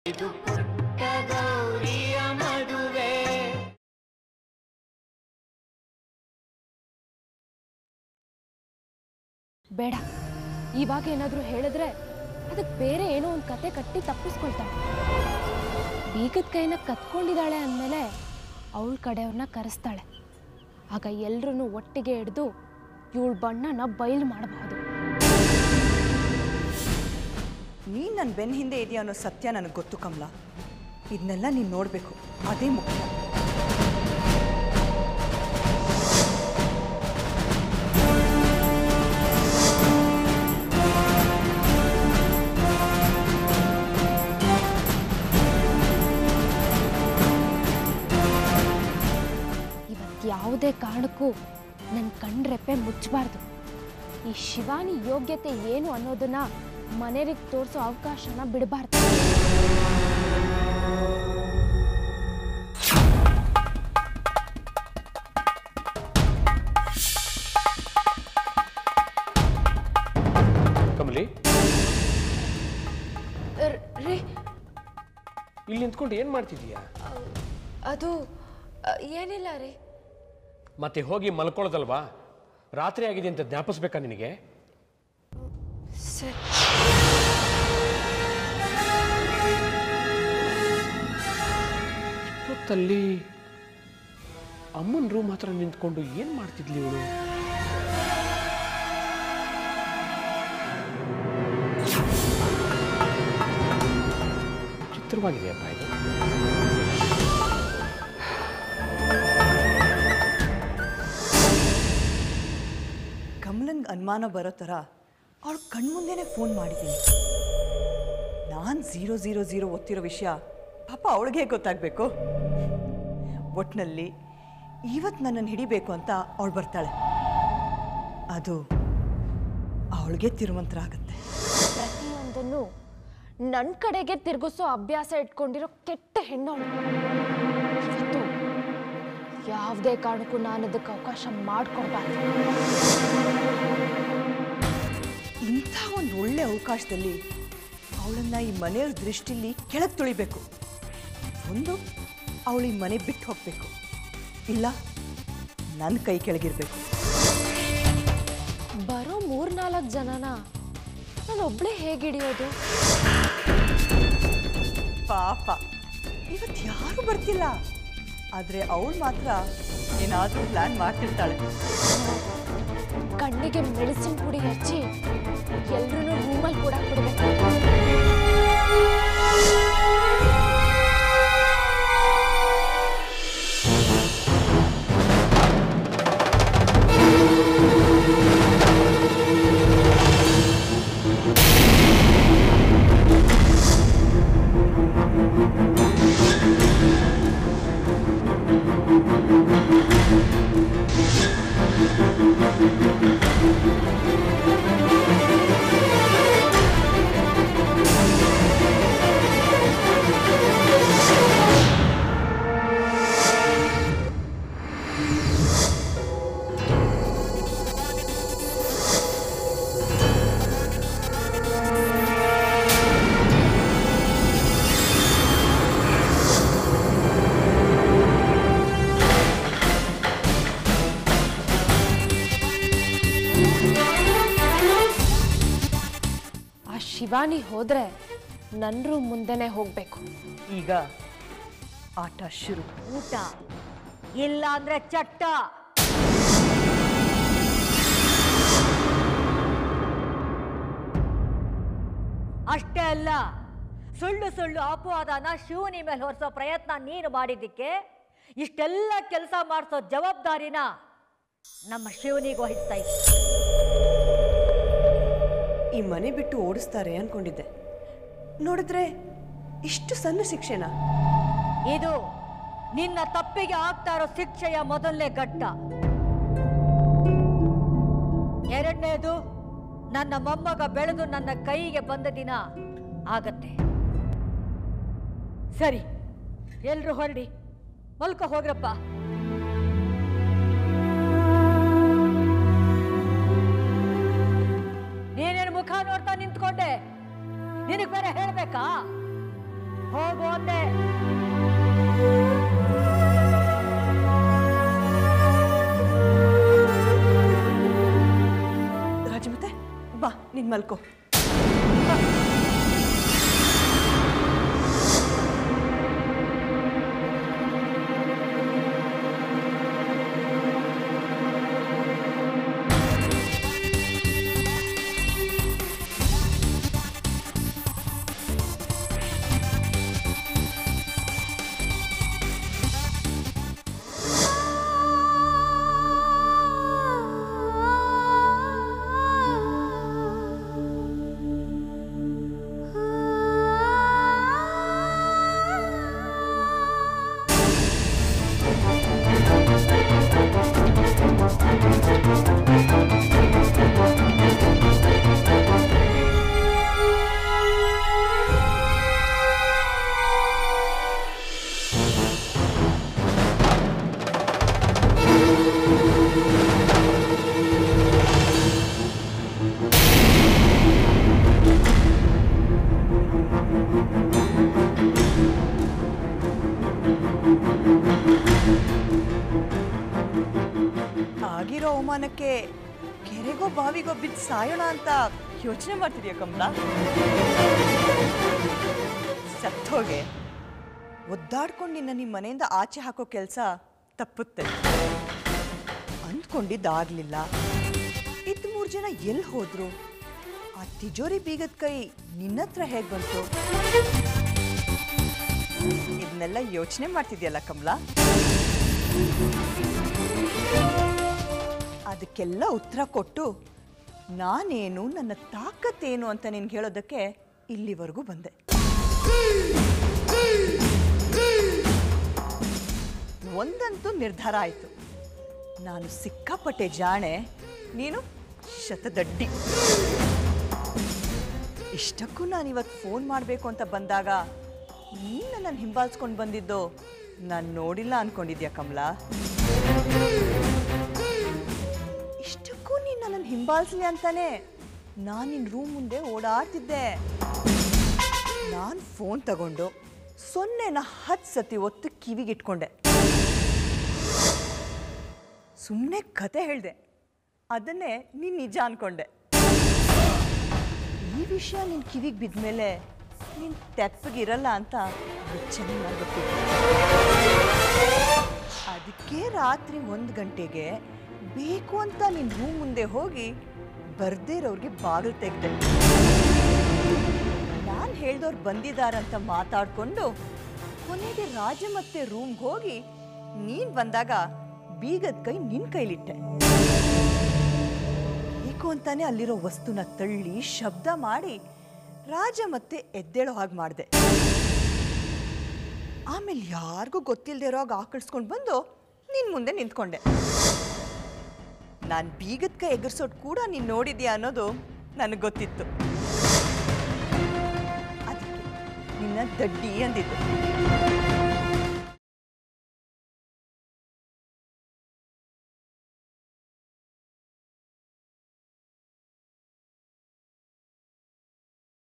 ಇದು ಪುಟ್ಟ ಗೌರಿಯ ಮದುವೆ ಬೇಡ ಇವಾಗ ಏನಾದರೂ ಹೇಳಿದ್ರೆ ಅದಕ್ಕೆ ಬೇರೆ ಏನೋ ಒಂದು ಕತೆ ಕಟ್ಟಿ ತಪ್ಪಿಸ್ಕೊಳ್ತಾಳೆ ಬೀಗದ ಕೈನ ಕತ್ಕೊಂಡಿದ್ದಾಳೆ ಅಂದಮೇಲೆ ಅವಳ ಕಡೆಯವ್ರನ್ನ ಕರೆಸ್ತಾಳೆ ಆಗ ಎಲ್ರೂ ಒಟ್ಟಿಗೆ ಹಿಡ್ದು ಇವಳ ಬಣ್ಣನ ಬಯಲು ಮಾಡಬಹುದು ನೀನು ನನ್ನ ಬೆನ್ನ ಹಿಂದೆ ಇದೆಯಾ ಅನ್ನೋ ಸತ್ಯ ನನಗೆ ಗೊತ್ತು ಕಮಲ ಇದನ್ನೆಲ್ಲ ನೀನು ನೋಡಬೇಕು ಅದೇ ಮುಖ್ಯ ಇವತ್ತು ಯಾವುದೇ ಕಾರಣಕ್ಕೂ ನನ್ನ ಕಣ್ರೆಪ್ಪೆ ಮುಚ್ಚಬಾರ್ದು ಈ ಶಿವಾನಿ ಯೋಗ್ಯತೆ ಏನು ಅನ್ನೋದನ್ನ ಮನೆಯರಿಗೆ ತೋರಿಸೋ ಅವಕಾಶನ ಬಿಡಬಾರ್ದು ಕಮಲಿ ರೀ ಇಲ್ಲಿ ನಿಂತ್ಕೊಂಡು ಏನು ಮಾಡ್ತಿದೀಯಾ ಅದು ಏನಿಲ್ಲ ರೀ ಮತ್ತೆ ಹೋಗಿ ಮಲ್ಕೊಳ್ಳೋದಲ್ವಾ ರಾತ್ರಿ ಆಗಿದೆ ಅಂತ ಜ್ಞಾಪಿಸ್ಬೇಕಾ ನಿನಗೆ ಸರಿ ಹೊತ್ತಲ್ಲಿ ಅಮ್ಮನ ರೂಮ್ ಹತ್ರ ನಿಂತ್ಕೊಂಡು ಏನು ಮಾಡ್ತಿದ್ಲಿ ಇವಳು ಚಿತ್ರವಾಗಿದೆಯಪ್ಪ ಇದು ಕಮಲಂಗೆ ಅನುಮಾನ ಬರೋ ಥರ ಅವಳು ಕಣ್ಮುಂದೆನೇ ಫೋನ್ ಮಾಡಿದ್ದೀನಿ ನಾನು ಝೀರೋ ಝೀರೋ ಝೀರೋ ಒತ್ತಿರೋ ವಿಷಯ ಪಾಪ ಅವಳಿಗೆ ಗೊತ್ತಾಗಬೇಕು ಒಟ್ಟಿನಲ್ಲಿ ಇವತ್ತು ನನ್ನನ್ನು ಹಿಡಿಬೇಕು ಅಂತ ಅವಳು ಬರ್ತಾಳೆ ಅದು ಅವಳಿಗೆ ತಿರುಮಂತ್ರ ಆಗುತ್ತೆ ಪ್ರತಿಯೊಂದನ್ನು ನನ್ನ ಕಡೆಗೆ ತಿರುಗಿಸೋ ಅಭ್ಯಾಸ ಇಟ್ಕೊಂಡಿರೋ ಕೆಟ್ಟ ಹೆಣ್ಣವಳು ಇವತ್ತು ಯಾವುದೇ ಕಾರಣಕ್ಕೂ ನಾನು ಅದಕ್ಕೆ ಅವಕಾಶ ಮಾಡಿಕೊಡ್ಬಾರ್ದು ಇಂಥ ಒಂದು ಒಳ್ಳೆ ಅವಕಾಶದಲ್ಲಿ ಅವಳನ್ನು ಈ ಮನೆಯವ್ರ ದೃಷ್ಟಿಲಿ ಕೆಳಗೆ ತುಳಿಬೇಕು ಒಂದು ಅವಳು ಈ ಮನೆ ಬಿಟ್ಟು ಹೋಗಬೇಕು ಇಲ್ಲ ನನ್ನ ಕೈ ಕೆಳಗಿರ್ಬೇಕು ಬರೋ ಮೂರ್ನಾಲ್ಕು ಜನನ ನಾನು ಒಬ್ಳೇ ಹೇಗೆ ಹಿಡಿಯೋದು ಪಾಪ ಇವತ್ತು ಯಾರು ಬರ್ತಿಲ್ಲ ಆದರೆ ಅವಳು ಮಾತ್ರ ಏನಾದರೂ ಪ್ಲ್ಯಾನ್ ಮಾಡ್ತಿರ್ತಾಳೆ ಕಣ್ಣಿಗೆ ಮೆಣಸಿನ ಪುಡಿ ಹಚ್ಚಿ ಎಲ್ರೂ ರೂಮಲ್ಲಿ ಕೂಡ ಕೊಡ್ಬೇಕು ಆ ಶಿವಾನಿ ಹೋದ್ರೆ ನನ್ನ ರೂಮ್ ಮುಂದೆನೆ ಹೋಗ್ಬೇಕು ಈಗ ಆಟ ಶುರು ಊಟ ಇಲ್ಲ ಅಂದ್ರೆ ಚಟ್ಟ ಅಷ್ಟೇ ಅಲ್ಲ ಸುಳ್ಳು ಸುಳ್ಳು ಅಪವಾದನ ಶಿವನಿ ಮೇಲೆ ಹೊರಿಸೋ ಪ್ರಯತ್ನ ನೀನು ಮಾಡಿದ್ದಕ್ಕೆ ಇಷ್ಟೆಲ್ಲ ಕೆಲಸ ಮಾಡಿಸೋ ಜವಾಬ್ದಾರಿನ ನಮ್ಮ ಶಿವನಿಗೆ ವಹಿಸ್ತಾ ಇದ್ದೆ ಈ ಮನೆ ಬಿಟ್ಟು ಓಡಿಸ್ತಾರೆ ಅನ್ಕೊಂಡಿದ್ದೆ ನೋಡಿದ್ರೆ ಇಷ್ಟು ಸಣ್ಣ ಶಿಕ್ಷೆನಾ ಇದು ನಿನ್ನ ತಪ್ಪಿಗೆ ಆಗ್ತಾ ಇರೋ ಶಿಕ್ಷೆಯ ಮೊದಲನೇ ಘಟ್ಟ ಎರಡನೇದು ನನ್ನ ಮೊಮ್ಮಗ ಬೆಳೆದು ನನ್ನ ಕೈಗೆ ಬಂದ ದಿನ ಆಗತ್ತೆ ಸರಿ ಎಲ್ರು ಹೊರಡಿ ಮಲ್ಕೊ ಹೋಗ್ರಪ್ಪ ನೀನೇನು ಮುಖ ನೋಡ್ತಾ ನಿಂತ್ಕೊಂಡೆ ನಿನಗೆ ಬೇರೆ ಹೇಳ್ಬೇಕಾ ಹೋಗು ಅಂದೆ ರಾಜಮತೆ ಬಾ ನೀನ್ ಮಲ್ಕೋ ಆಗಿರೋ ಅವಮಾನಕ್ಕೆ ಕೆರೆಗೋ ಬಾವಿಗೋ ಬಿದ್ದು ಸಾಯೋಣ ಅಂತ ಯೋಚನೆ ಮಾಡ್ತಿದ್ಯಾ ಕಮಲ ಸತ್ತೋಗೆ ಒದ್ದಾಡ್ಕೊಂಡು ನಿನ್ನ ನಿಮ್ಮ ಮನೆಯಿಂದ ಆಚೆ ಹಾಕೋ ಕೆಲಸ ತಪ್ಪುತ್ತೆ ಅಂದ್ಕೊಂಡಿದ್ದಾಗ್ಲಿಲ್ಲ ಇದ್ ಮೂರು ಜನ ಎಲ್ಲಿ ಹೋದ್ರು ಆ ತಿಜೋರಿ ಬೀಗದ ಕೈ ನಿನ್ನ ಹತ್ರ ಹೇಗೆ ಬಂತು ಇದನ್ನೆಲ್ಲ ಯೋಚನೆ ಮಾಡ್ತಿದ್ಯಲ್ಲ ಕಮಲಾ ಅದಕ್ಕೆಲ್ಲ ಉತ್ತರ ಕೊಟ್ಟು ನಾನೇನು ನನ್ನ ತಾಕತ್ತೇನು ಅಂತ ನಿನ್ಗೆ ಹೇಳೋದಕ್ಕೆ ಇಲ್ಲಿವರೆಗೂ ಬಂದೆ ಒಂದಂತೂ ನಿರ್ಧಾರ ಆಯಿತು ನಾನು ಸಿಕ್ಕಾಪಟ್ಟೆ ಜಾಣೆ ನೀನು ಶತದಡ್ಡಿ ಇಷ್ಟಕ್ಕೂ ನಾನು ಇವತ್ತು ಫೋನ್ ಮಾಡಬೇಕು ಅಂತ ಬಂದಾಗ ನೀನು ನನ್ನನ್ನು ಹಿಂಬಾಲಿಸ್ಕೊಂಡು ಬಂದಿದ್ದು ನಾನು ನೋಡಿಲ್ಲ ಅನ್ಕೊಂಡಿದ್ಯಾ ಕಮಲಾ ಇಷ್ಟಕ್ಕೂ ನೀನು ನನ್ನನ್ನು ಹಿಂಬಾಲಿಸ್ಲಿ ಅಂತಾನೆ ನಾನು ನಿನ್ನ ರೂಮ್ ಮುಂದೆ ಓಡಾಡ್ತಿದ್ದೆ ನಾನು ಫೋನ್ ತಗೊಂಡು ಸೊನ್ನೆನ ಹತ್ತು ಸತಿ ಒತ್ತು ಕಿವಿಗಿಟ್ಕೊಂಡೆ ಸುಮ್ಮನೆ ಕತೆ ಹೇಳಿದೆ ಅದನ್ನೇ ನೀನು ನಿಜ ಅನ್ಕೊಂಡೆ ಈ ವಿಷಯ ನಿನ್ನ ಕಿವಿಗೆ ಬಿದ್ಮೇಲೆ ನೀನು ತೆಪ್ಪಗಿರಲ್ಲ ಅಂತ ಚೆನ್ನಾಗಿ ಗೊತ್ತಿತ್ತು ಅದಕ್ಕೆ ರಾತ್ರಿ ಒಂದು ಗಂಟೆಗೆ ಬೇಕು ಅಂತ ನಿನ್ನ ರೂಮ್ ಮುಂದೆ ಹೋಗಿ ಬರ್ದೇ ಇರೋರಿಗೆ ಬಾಗಿಲು ತೆಗ್ದೆ ನಾನು ಹೇಳ್ದವ್ರು ಬಂದಿದ್ದಾರಂತ ಮಾತಾಡ್ಕೊಂಡು ಕೊನೆಗೆ ರಾಜ ಮತ್ತೆ ರೂಮ್ಗೆ ಹೋಗಿ ನೀನ್ ಬಂದಾಗ ಬೀಗದ ಕೈ ನಿನ್ ಕೈಲಿಟ್ಟೆ ಬೇಕು ಅಂತಾನೆ ಅಲ್ಲಿರೋ ವಸ್ತುನ ತಳ್ಳಿ ಶಬ್ದ ಮಾಡಿ ರಾಜ ಮತ್ತೆ ಎದ್ದೇಳೋ ಹಾಗೆ ಮಾಡಿದೆ ಆಮೇಲೆ ಯಾರಿಗೂ ಗೊತ್ತಿಲ್ಲದೆ ಇರೋ ಹಾಗೆ ಆಕಳಿಸ್ಕೊಂಡು ಬಂದು ನಿನ್ ಮುಂದೆ ನಿಂತ್ಕೊಂಡೆ ನಾನು ಬೀಗದ ಕೈ ಎಗರ್ಸೋದು ಕೂಡ ನೀನು ನೋಡಿದ್ಯಾ ಅನ್ನೋದು ನನಗೆ ಗೊತ್ತಿತ್ತು ಅದಕ್ಕೆ ನಿನ್ನ ದಡ್ಡಿ ಅಂದಿದ್ದು